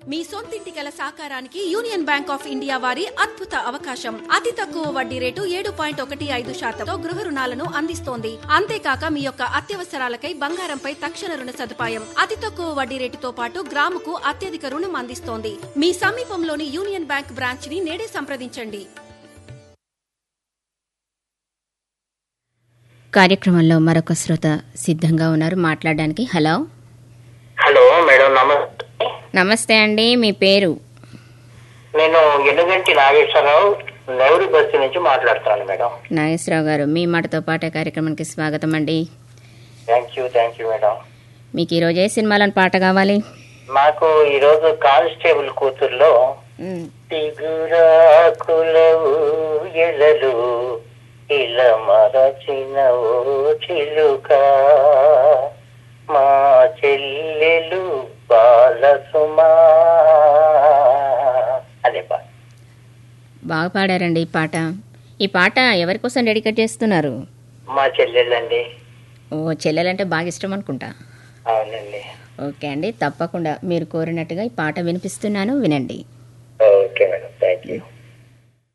మీ సొంతింటి కల సాకారానికి యూనియన్ బ్యాంక్ ఆఫ్ ఇండియా వారి అద్భుత అవకాశం అతి తక్కువ వడ్డీ రేటు ఏడు పాయింట్ ఒకటి ఐదు శాతంతో గృహ రుణాలను అందిస్తోంది అంతేకాక మీ యొక్క అత్యవసరాలకై బంగారంపై తక్షణ రుణ సదుపాయం అతి తక్కువ వడ్డీ రేటుతో పాటు గ్రాముకు అత్యధిక రుణం అందిస్తోంది మీ సమీపంలోని యూనియన్ బ్యాంక్ బ్రాంచ్ ని నేడే సంప్రదించండి కార్యక్రమంలో మరొక శ్రోత సిద్ధంగా ఉన్నారు మాట్లాడడానికి హలో హలో మేడం నమస్తే నమస్తే అండి మీ పేరు నేను ఎనుగంటి నాగేశ్వరరావు నెవరి బస్సు నుంచి మాట్లాడుతున్నాను మేడం నాగేశ్వరరావు గారు మీ మాటతో పాటే కార్యక్రమానికి స్వాగతం అండి thank you thank you madam మీకు ఈరోజు ఏ సినిమాలోని పాట కావాలి నాకు ఈరోజు కానిస్టేబుల్ కూతుర్లో తిగురాకులవు ఎలలు ఇలా మరచిన ఓ చిలుక మా చెల్లెలు బాలసుమా అదే పాట బాగా పాడారండి ఈ పాట ఈ పాట ఎవరి కోసం డెడికేట్ చేస్తున్నారు మా చెల్లెళ్ళండి ఓ చెల్లెలంటే బాగా ఇష్టం అనుకుంటా అవునండి ఓకే అండి తప్పకుండా మీరు కోరినట్టుగా ఈ పాట వినిపిస్తున్నాను వినండి